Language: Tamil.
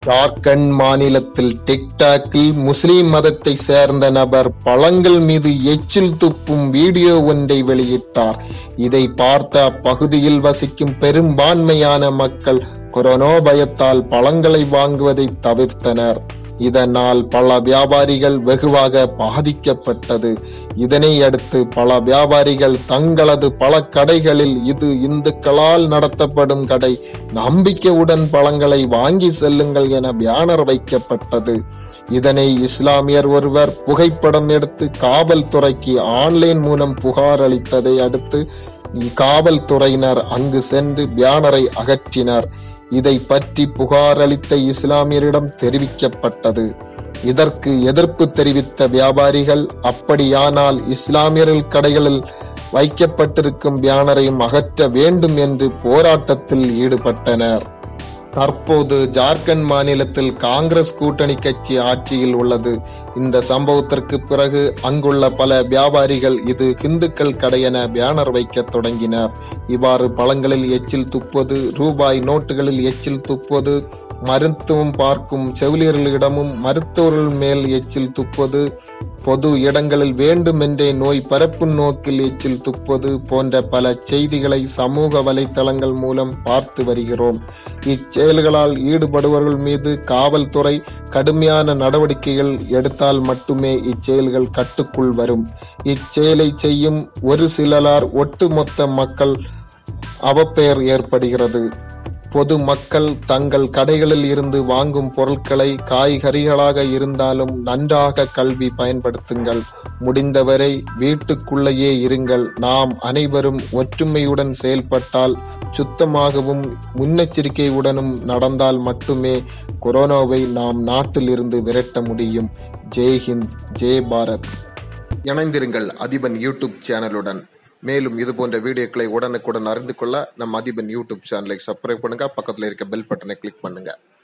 ஜார்க்கண்ட் மாநிலத்தில் டிக்டாக்கில் முஸ்லிம் மதத்தை சேர்ந்த நபர் பழங்கள் மீது எச்சில் துப்பும் வீடியோ ஒன்றை வெளியிட்டார் இதை பார்த்த அப்பகுதியில் வசிக்கும் பெரும்பான்மையான மக்கள் கொரோனா பயத்தால் பழங்களை வாங்குவதை தவிர்த்தனர் இதனால் பல வியாபாரிகள் வெகுவாக பாதிக்கப்பட்டது இதனை அடுத்து பல வியாபாரிகள் தங்களது பல கடைகளில் இது இந்துக்களால் நடத்தப்படும் கடை நம்பிக்கையுடன் பழங்களை வாங்கி செல்லுங்கள் என பேனர் வைக்கப்பட்டது இதனை இஸ்லாமியர் ஒருவர் புகைப்படம் எடுத்து காவல்துறைக்கு ஆன்லைன் மூலம் புகார் அளித்ததை அடுத்து காவல்துறையினர் அங்கு சென்று பேனரை அகற்றினர் இதை பற்றி புகார் அளித்த இஸ்லாமியரிடம் தெரிவிக்கப்பட்டது இதற்கு எதிர்ப்பு தெரிவித்த வியாபாரிகள் அப்படியானால் இஸ்லாமியர்கள் கடைகளில் வைக்கப்பட்டிருக்கும் பேனரையும் அகற்ற வேண்டும் என்று போராட்டத்தில் ஈடுபட்டனர் தற்போது ஜார்க்கண்ட் மாநிலத்தில் காங்கிரஸ் கூட்டணி கட்சி ஆட்சியில் உள்ளது இந்த சம்பவத்திற்கு பிறகு அங்குள்ள பல வியாபாரிகள் இது இந்துக்கள் கடை என பேனர் வைக்க தொடங்கினர் இவ்வாறு பழங்களில் எச்சில் துப்புவது ரூபாய் நோட்டுகளில் எச்சில் துப்புவது மருத்துவம் பார்க்கும் செவிலியர்களிடமும் மருத்துவர்கள் மேல் எச்சில் துப்புவது பொது இடங்களில் வேண்டுமென்றே நோய் பரப்பும் நோக்கில் எச்சில் துப்புவது போன்ற பல செய்திகளை சமூக வலைத்தளங்கள் மூலம் பார்த்து வருகிறோம் இச்செயல்களால் ஈடுபடுபவர்கள் மீது காவல்துறை கடுமையான நடவடிக்கைகள் எடுத்தால் மட்டுமே இச்செயல்கள் கட்டுக்குள் வரும் இச்செயலை செய்யும் ஒரு சிலரார் ஒட்டுமொத்த மக்கள் அவப்பெயர் ஏற்படுகிறது பொது மக்கள் தங்கள் கடைகளில் இருந்து வாங்கும் பொருட்களை காய்கறிகளாக இருந்தாலும் நன்றாக கல்வி பயன்படுத்துங்கள் முடிந்தவரை வீட்டுக்குள்ளேயே இருங்கள் நாம் அனைவரும் ஒற்றுமையுடன் செயல்பட்டால் சுத்தமாகவும் முன்னெச்சரிக்கையுடனும் நடந்தால் மட்டுமே கொரோனாவை நாம் நாட்டில் இருந்து விரட்ட முடியும் ஜெய் ஹிந்த் ஜெய் பாரத் இணைந்திருங்கள் அதிபன் யூடியூப் சேனலுடன் மேலும் இது போன்ற வீடியோக்களை உடனுக்குடன் அறிந்து கொள்ள நம் அதிபன் யூடியூப் சேனலை சப்ஸ்கிரைப் பண்ணுங்க பக்கத்தில் இருக்க பெல் பட்டனை கிளிக் பண்ணுங்க